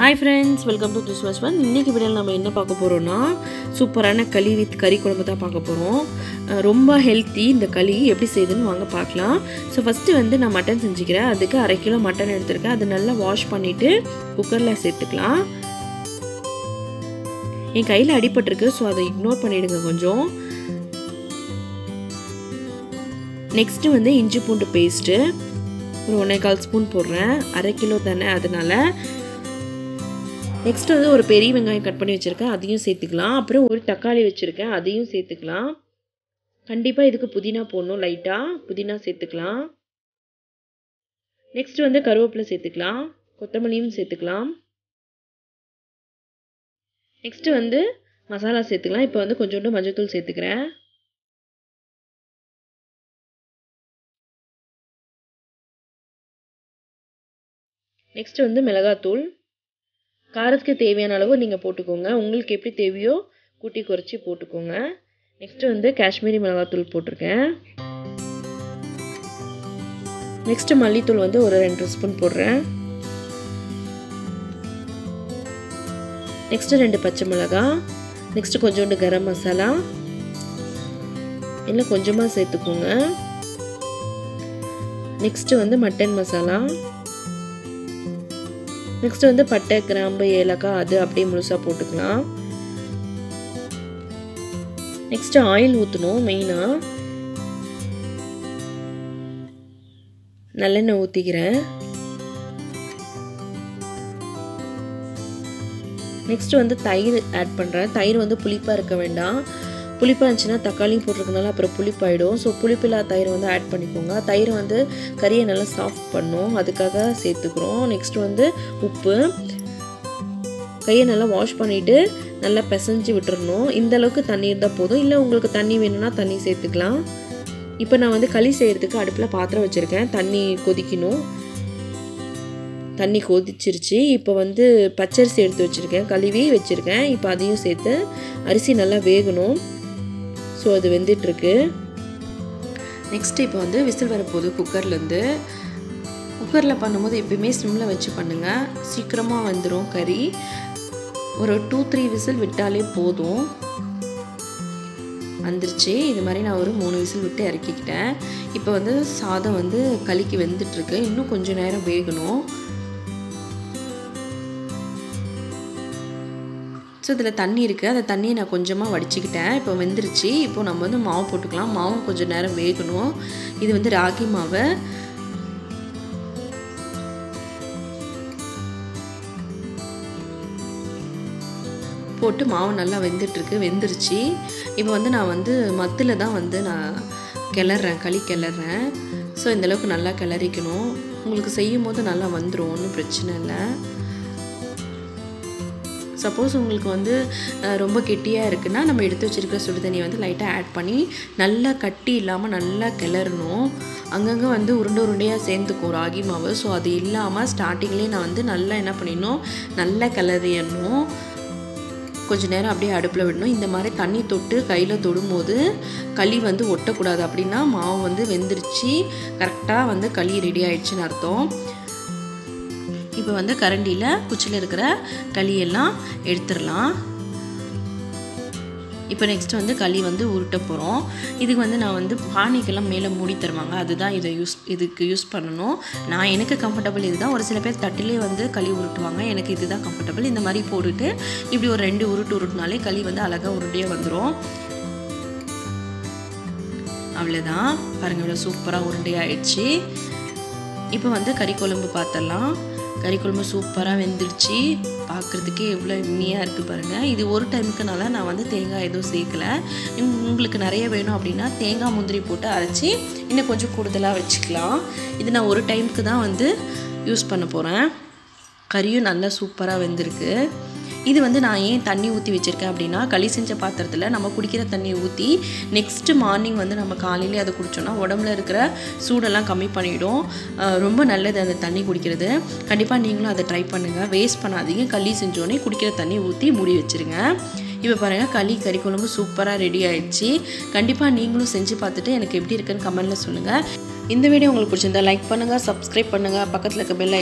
hi friends welcome to this was one இன்றைக்கி வீடியோவில் நம்ம என்ன பார்க்க போகிறோன்னா சூப்பரான களி வித் கறி குழம்பு தான் பார்க்க போகிறோம் அஹ் ரொம்ப ஹெல்த்தி இந்த களி எப்படி செய்யுதுன்னு வாங்க பார்க்கலாம் ஸோ ஃபஸ்ட்டு வந்து நான் மட்டன் செஞ்சுக்கிறேன் அதுக்கு அரை கிலோ மட்டன் எடுத்திருக்கேன் அது நல்லா வாஷ் பண்ணிவிட்டு குக்கரில் சேர்த்துக்கலாம் என் கையில் அடிபட்டிருக்கு ஸோ அதை இக்னோர் பண்ணிவிடுங்க கொஞ்சம் நெக்ஸ்ட்டு வந்து இஞ்சி பூண்டு பேஸ்ட்டு ஒரு ஒன்றே கால் ஸ்பூன் போடுறேன் அரை கிலோ தானே அதனால் நெக்ஸ்ட் வந்து ஒரு பெரிய வெங்காயம் கட் பண்ணி வச்சுருக்கேன் அதையும் சேர்த்துக்கலாம் அப்புறம் ஒரு தக்காளி வச்சுருக்கேன் அதையும் சேர்த்துக்கலாம் கண்டிப்பாக இதுக்கு புதினா போடணும் லைட்டாக புதினா சேர்த்துக்கலாம் நெக்ஸ்ட் வந்து கருவேப்பிலை சேர்த்துக்கலாம் கொத்தமல்லியும் சேர்த்துக்கலாம் நெக்ஸ்ட் வந்து மசாலா சேர்த்துக்கலாம் இப்போ வந்து கொஞ்சோண்டு மஞ்சள்தூள் சேர்த்துக்கிறேன் நெக்ஸ்ட் வந்து மிளகாத்தூள் காரத்துக்கு தேவையான அளவு நீங்கள் போட்டுக்கோங்க உங்களுக்கு எப்படி தேவையோ கூட்டி குறைச்சி போட்டுக்கோங்க நெக்ஸ்ட்டு வந்து காஷ்மீரி மிளகாத்தூள் போட்டிருக்கேன் நெக்ஸ்ட்டு மல்லித்தூள் வந்து ஒரு ரெண்டு ஸ்பூன் போடுறேன் நெக்ஸ்ட்டு ரெண்டு பச்சை மிளகா நெக்ஸ்ட்டு கொஞ்சோண்டு கரம் மசாலா இல்லை கொஞ்சமாக சேர்த்துக்கோங்க நெக்ஸ்ட்டு வந்து மட்டன் மசாலா நெக்ஸ்ட் வந்து பட்டை கிராம்பு ஏலக்காய் அது அப்படியே முழுசாக போட்டுக்கலாம் நெக்ஸ்ட் ஆயில் ஊற்றணும் மெயினாக நல்லெண்ணெய் ஊற்றிக்கிறேன் நெக்ஸ்ட் வந்து தயிர் ஆட் பண்ணுறேன் தயிர் வந்து புளிப்பாக இருக்க வேண்டாம் புளிப்பாக இருந்துச்சுன்னா தக்காளியும் போட்டிருக்கனால அப்புறம் புளிப்பாயிடும் ஸோ புளிப்பில்லாத தயிர் வந்து ஆட் பண்ணிக்கோங்க தயிர் வந்து கறியை நல்லா சாஃப்ட் பண்ணும் அதுக்காக சேர்த்துக்கிறோம் நெக்ஸ்ட் வந்து உப்பு கையை நல்லா வாஷ் பண்ணிவிட்டு நல்லா பிசைஞ்சு விட்டுறணும் இந்த அளவுக்கு தண்ணி இருந்தால் போதும் இல்லை உங்களுக்கு தண்ணி வேணும்னா தண்ணி சேர்த்துக்கலாம் இப்போ நான் வந்து களி செய்கிறதுக்கு அடுப்பில் பாத்திரம் வச்சுருக்கேன் தண்ணி கொதிக்கணும் தண்ணி கொதிச்சிருச்சு இப்போ வந்து பச்சரிசி எடுத்து வச்சுருக்கேன் கழுவி வச்சுருக்கேன் இப்போ அதையும் சேர்த்து அரிசி நல்லா வேகணும் ஸோ அது வெந்துட்டுருக்கு நெக்ஸ்ட் இப்போ வந்து விசில் வரப்போகுது குக்கர்லேருந்து குக்கரில் பண்ணும்போது எப்பயுமே சிம்மில் வச்சு பண்ணுங்கள் சீக்கிரமாக வந்துடும் கறி ஒரு டூ த்ரீ விசில் விட்டாலே போதும் வந்துருச்சு இது மாதிரி நான் ஒரு மூணு விசில் விட்டு இறக்கிக்கிட்டேன் இப்போ வந்து சாதம் வந்து களிக்கு வெந்துட்டுருக்கு இன்னும் கொஞ்சம் நேரம் வேகணும் ஸோ இதில் தண்ணி இருக்குது அந்த தண்ணியை நான் கொஞ்சமாக வடிச்சுக்கிட்டேன் இப்போ வெந்துருச்சு இப்போ நம்ம வந்து மாவு போட்டுக்கலாம் மாவும் கொஞ்சம் நேரம் வேகணும் இது வந்து ராகி மாவை போட்டு மாவு நல்லா வெந்துட்டுருக்கு வெந்துருச்சு இப்போ வந்து நான் வந்து மத்தில் தான் வந்து நான் கிளறேன் களி கிளறேன் ஸோ இந்தளவுக்கு நல்லா கிளறிக்கணும் உங்களுக்கு செய்யும் போது நல்லா வந்துடும் ஒன்றும் பிரச்சனை இல்லை சப்போஸ் உங்களுக்கு வந்து ரொம்ப கெட்டியாக இருக்குன்னா நம்ம எடுத்து வச்சுருக்க சுடு தண்ணியை வந்து லைட்டாக ஆட் பண்ணி நல்லா கட்டி இல்லாமல் நல்லா கிளறணும் அங்கங்கே வந்து உருண்டை உருண்டையாக சேர்ந்துக்கும் ராகி மாவு ஸோ அது இல்லாமல் ஸ்டார்டிங்லேயே நான் வந்து நல்லா என்ன பண்ணிடணும் நல்லா கிளறிடணும் கொஞ்சம் நேரம் அப்படியே அடுப்பில் விடணும் இந்த மாதிரி தண்ணி தொட்டு கையில் தொடும்போது களி வந்து ஒட்டக்கூடாது அப்படின்னா மாவு வந்து வெந்துருச்சு கரெக்டாக வந்து களி ரெடி ஆயிடுச்சுன்னு அர்த்தம் இப்போ வந்து கரண்டியில் குச்சியில் இருக்கிற களியெல்லாம் எடுத்துடலாம் இப்போ நெக்ஸ்ட் வந்து களி வந்து உருட்ட போகிறோம் இதுக்கு வந்து நான் வந்து பானிக்கெல்லாம் மேலே மூடி தருவாங்க அதுதான் இதை யூஸ் இதுக்கு யூஸ் பண்ணணும் நான் எனக்கு கம்ஃபர்டபுள் இதுதான் ஒரு சில பேர் தட்டிலே வந்து களி உருட்டுவாங்க எனக்கு இதுதான் கம்ஃபர்டபுள் இந்த மாதிரி போட்டுட்டு இப்படி ஒரு ரெண்டு உருட்டு உருட்டுனாலே களி வந்து அழகாக உருண்டையாக வந்துடும் அவ்வளோதான் பாருங்கள் இவ்வளோ சூப்பராக உருண்டையாகிடுச்சு இப்போ வந்து கறி குழம்பு பார்த்தலாம் கறி குழம்பு சூப்பராக வெந்துடுச்சு பார்க்குறதுக்கே எவ்வளோ இனிமையாக இருக்குது பாருங்கள் இது ஒரு டைமுக்குனால நான் வந்து தேங்காய் எதுவும் சேர்க்கலை உங்களுக்கு நிறைய வேணும் அப்படின்னா தேங்காய் முந்திரி போட்டு அரைச்சி இன்னும் கொஞ்சம் கூடுதலாக வச்சுக்கலாம் இது நான் ஒரு டைமுக்கு தான் வந்து யூஸ் பண்ண போகிறேன் கறியும் நல்லா சூப்பராக வெந்திருக்கு இது வந்து நான் ஏன் தண்ணி ஊற்றி வச்சுருக்கேன் அப்படின்னா களி செஞ்ச பாத்திரத்தில் நம்ம குடிக்கிற தண்ணியை ஊற்றி நெக்ஸ்ட்டு மார்னிங் வந்து நம்ம காலையிலே அதை குடித்தோன்னா உடம்புல இருக்கிற சூடெல்லாம் கம்மி பண்ணிவிடும் ரொம்ப நல்லது அந்த தண்ணி குடிக்கிறது கண்டிப்பாக நீங்களும் அதை ட்ரை பண்ணுங்கள் வேஸ்ட் பண்ணாதீங்க களி செஞ்சோடனே குடிக்கிற தண்ணி ஊற்றி மூடி வச்சுருங்க இப்போ பாருங்கள் களி கறி குழம்பு சூப்பராக ரெடி ஆயிடுச்சு கண்டிப்பாக நீங்களும் செஞ்சு பார்த்துட்டு எனக்கு எப்படி இருக்குன்னு கமெண்ட்டில் சொல்லுங்கள் இந்த வீடியோ உங்களுக்கு பிடிச்சிருந்தா லைக் பண்ணுங்கள் சப்ஸ்கிரைப் பண்ணுங்கள் பக்கத்தில் இருக்க பெல்